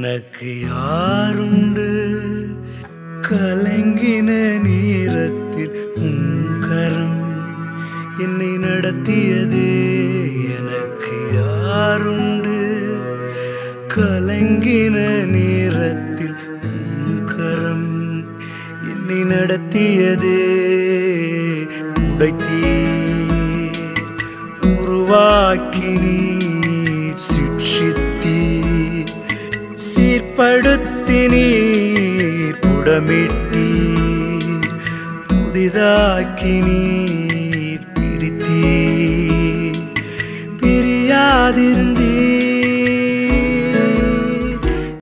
எனக்கு யாருண்டு கலங்கின நேரத்தில் உன் கரம் என்னை நடத்தியதே எனக்கு யாருண்டு கலங்கின நேரத்தில் உன் கரம் என்னை நடத்தியதே உடைத்தீ உருவாக்கி நீர் சிக்ஷித்தீர் சீர்படுத்தி நீர் புடமிட்டீர் புதிதாக்கி நீர் பிரித்தீர் பிரியாதிருந்த